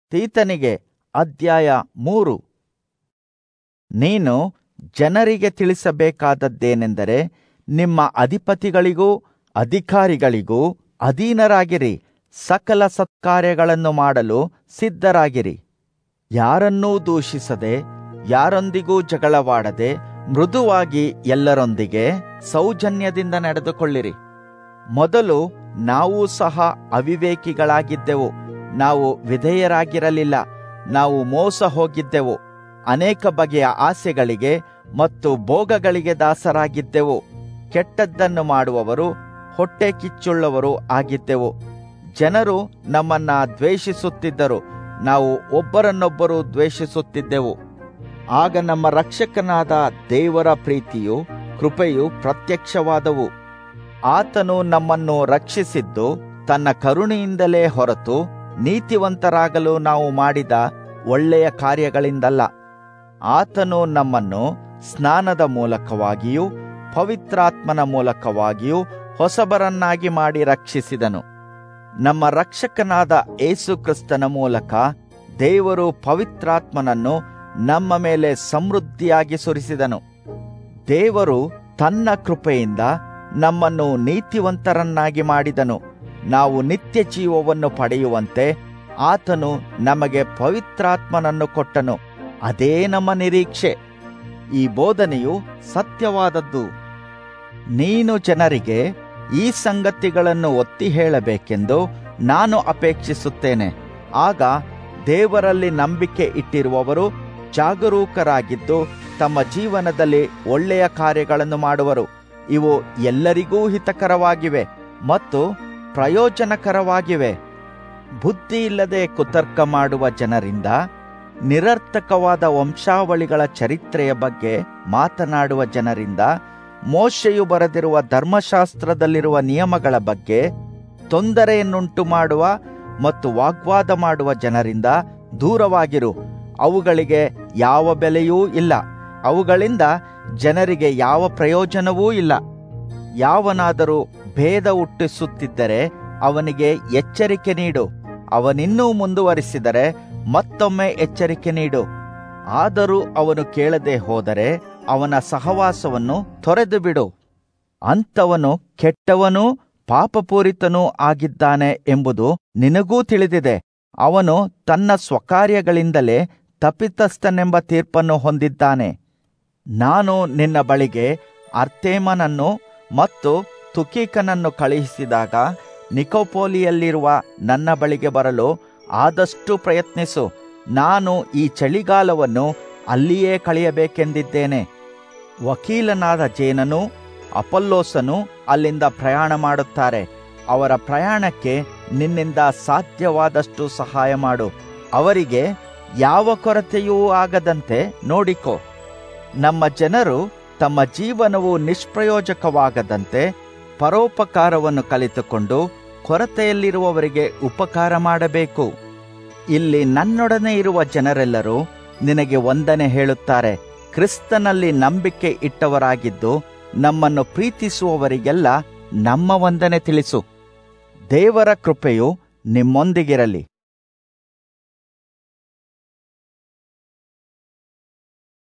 ತೀತನಿಗೆ ಅಧ್ಯಾಯ ಮೂರು ನೀನು ಜನರಿಗೆ ತಿಳಿಸಬೇಕಾದದ್ದೇನೆಂದರೆ ನಿಮ್ಮ ಅಧಿಪತಿಗಳಿಗೂ ಅಧಿಕಾರಿಗಳಿಗೂ ಅಧೀನರಾಗಿರಿ ಸಕಲ ಸತ್ಕಾರ್ಯಗಳನ್ನು ಮಾಡಲು ಸಿದ್ಧರಾಗಿರಿ ಯಾರನ್ನೂ ದೂಷಿಸದೆ ಯಾರೊಂದಿಗೂ ಜಗಳವಾಡದೆ ಮೃದುವಾಗಿ ಎಲ್ಲರೊಂದಿಗೆ ಸೌಜನ್ಯದಿಂದ ನಡೆದುಕೊಳ್ಳಿರಿ ಮೊದಲು ನಾವು ಸಹ ಅವಿವೇಕಿಗಳಾಗಿದ್ದೆವು ನಾವು ವಿಧೇಯರಾಗಿರಲಿಲ್ಲ ನಾವು ಮೋಸ ಹೋಗಿದ್ದೆವು ಅನೇಕ ಬಗೆಯ ಆಸೆಗಳಿಗೆ ಮತ್ತು ಭೋಗಗಳಿಗೆ ದಾಸರಾಗಿದ್ದೆವು ಕೆಟ್ಟದ್ದನ್ನು ಮಾಡುವವರು ಹೊಟ್ಟೆ ಕಿಚ್ಚುಳ್ಳವರು ಆಗಿದ್ದೆವು ಜನರು ನಮ್ಮನ್ನ ದ್ವೇಷಿಸುತ್ತಿದ್ದರು ನಾವು ಒಬ್ಬರನ್ನೊಬ್ಬರು ದ್ವೇಷಿಸುತ್ತಿದ್ದೆವು ಆಗ ನಮ್ಮ ರಕ್ಷಕನಾದ ದೇವರ ಪ್ರೀತಿಯು ಕೃಪೆಯು ಪ್ರತ್ಯಕ್ಷವಾದವು ಆತನು ನಮ್ಮನ್ನು ರಕ್ಷಿಸಿದ್ದು ತನ್ನ ಕರುಣೆಯಿಂದಲೇ ಹೊರತು ನೀತಿವಂತರಾಗಲು ನಾವು ಮಾಡಿದ ಒಳ್ಳೆಯ ಕಾರ್ಯಗಳಿಂದಲ್ಲ ಆತನು ನಮ್ಮನ್ನು ಸ್ನಾನದ ಮೂಲಕವಾಗಿಯೂ ಪವಿತ್ರಾತ್ಮನ ಮೂಲಕವಾಗಿಯೂ ಹೊಸಬರನ್ನಾಗಿ ಮಾಡಿ ರಕ್ಷಿಸಿದನು ನಮ್ಮ ರಕ್ಷಕನಾದ ಏಸು ಕ್ರಿಸ್ತನ ಮೂಲಕ ದೇವರು ಪವಿತ್ರಾತ್ಮನನ್ನು ನಮ್ಮ ಮೇಲೆ ಸಮೃದ್ಧಿಯಾಗಿ ಸುರಿಸಿದನು ದೇವರು ತನ್ನ ಕೃಪೆಯಿಂದ ನಮ್ಮನ್ನು ನೀತಿವಂತರನ್ನಾಗಿ ಮಾಡಿದನು ನಾವು ನಿತ್ಯ ಜೀವವನ್ನು ಪಡೆಯುವಂತೆ ಆತನು ನಮಗೆ ಪವಿತ್ರಾತ್ಮನನ್ನು ಕೊಟ್ಟನು ಅದೇ ನಮ್ಮ ನಿರೀಕ್ಷೆ ಈ ಬೋಧನೆಯು ಸತ್ಯವಾದದ್ದು ನೀನು ಜನರಿಗೆ ಈ ಸಂಗತಿಗಳನ್ನು ಒತ್ತಿ ಹೇಳಬೇಕೆಂದು ನಾನು ಅಪೇಕ್ಷಿಸುತ್ತೇನೆ ಆಗ ದೇವರಲ್ಲಿ ನಂಬಿಕೆ ಇಟ್ಟಿರುವವರು ಜಾಗರೂಕರಾಗಿದ್ದು ತಮ್ಮ ಜೀವನದಲ್ಲಿ ಒಳ್ಳೆಯ ಕಾರ್ಯಗಳನ್ನು ಮಾಡುವರು ಇವು ಎಲ್ಲರಿಗೂ ಹಿತಕರವಾಗಿವೆ ಮತ್ತು ಪ್ರಯೋಜನಕರವಾಗಿವೆ ಬುದ್ಧಿ ಇಲ್ಲದೆ ಕುತರ್ಕ ಮಾಡುವ ಜನರಿಂದ ನಿರರ್ಥಕವಾದ ವಂಶಾವಳಿಗಳ ಚರಿತ್ರೆಯ ಬಗ್ಗೆ ಮಾತನಾಡುವ ಜನರಿಂದ ಮೋಶೆಯು ಬರೆದಿರುವ ಧರ್ಮಶಾಸ್ತ್ರದಲ್ಲಿರುವ ನಿಯಮಗಳ ಬಗ್ಗೆ ತೊಂದರೆಯನ್ನುಂಟು ಮಾಡುವ ಮತ್ತು ವಾಗ್ವಾದ ಮಾಡುವ ಜನರಿಂದ ದೂರವಾಗಿರು ಅವುಗಳಿಗೆ ಯಾವ ಬೆಲೆಯೂ ಇಲ್ಲ ಅವುಗಳಿಂದ ಜನರಿಗೆ ಯಾವ ಪ್ರಯೋಜನವೂ ಇಲ್ಲ ಯಾವನಾದರೂ ಭೇದ ಹುಟ್ಟಿಸುತ್ತಿದ್ದರೆ ಅವನಿಗೆ ಎಚ್ಚರಿಕೆ ನೀಡು ಅವನಿನ್ನೂ ಮುಂದುವರಿಸಿದರೆ ಮತ್ತೊಮ್ಮೆ ಎಚ್ಚರಿಕೆ ನೀಡು ಆದರೂ ಅವನು ಕೇಳದೆ ಹೋದರೆ ಅವನ ಸಹವಾಸವನ್ನು ತೊರೆದು ಬಿಡು ಅಂಥವನು ಕೆಟ್ಟವನೂ ಪಾಪಪೂರಿತನೂ ಆಗಿದ್ದಾನೆ ಎಂಬುದು ನಿನಗೂ ತಿಳಿದಿದೆ ಅವನು ತನ್ನ ಸ್ವಕಾರ್ಯಗಳಿಂದಲೇ ತಪ್ಪಿತಸ್ಥನೆಂಬ ತೀರ್ಪನ್ನು ಹೊಂದಿದ್ದಾನೆ ನಾನು ನಿನ್ನ ಬಳಿಗೆ ಅರ್ತೇಮನನ್ನು ಮತ್ತು ತುಕೀಕನನ್ನು ಕಳುಹಿಸಿದಾಗ ನಿಕೋಪೋಲಿಯಲ್ಲಿರುವ ನನ್ನ ಬಳಿಗೆ ಬರಲು ಆದಷ್ಟು ಪ್ರಯತ್ನಿಸು ನಾನು ಈ ಚಳಿಗಾಲವನ್ನು ಅಲ್ಲಿಯೇ ಕಳೆಯಬೇಕೆಂದಿದ್ದೇನೆ ವಕೀಲನಾದ ಜೇನನು ಅಪಲ್ಲೋಸನು ಅಲ್ಲಿಂದ ಪ್ರಯಾಣ ಮಾಡುತ್ತಾರೆ ಅವರ ಪ್ರಯಾಣಕ್ಕೆ ನಿನ್ನಿಂದ ಸಾಧ್ಯವಾದಷ್ಟು ಸಹಾಯ ಮಾಡು ಅವರಿಗೆ ಯಾವ ಕೊರತೆಯೂ ಆಗದಂತೆ ನೋಡಿಕೊ ನಮ್ಮ ಜನರು ತಮ್ಮ ಜೀವನವು ನಿಷ್ಪ್ರಯೋಜಕವಾಗದಂತೆ ಪರೋಪಕಾರವನ್ನು ಕಲಿತುಕೊಂಡು ಕೊರತೆಯಲ್ಲಿರುವವರಿಗೆ ಉಪಕಾರ ಮಾಡಬೇಕು ಇಲ್ಲಿ ನನ್ನೊಡನೆ ಇರುವ ಜನರೆಲ್ಲರೂ ನಿನಗೆ ವಂದನೆ ಹೇಳುತ್ತಾರೆ ಕ್ರಿಸ್ತನಲ್ಲಿ ನಂಬಿಕೆ ಇಟ್ಟವರಾಗಿದ್ದು ನಮ್ಮನ್ನು ಪ್ರೀತಿಸುವವರಿಗೆಲ್ಲ ನಮ್ಮ ವಂದನೆ ತಿಳಿಸು ದೇವರ ಕೃಪೆಯು ನಿಮ್ಮೊಂದಿಗಿರಲಿ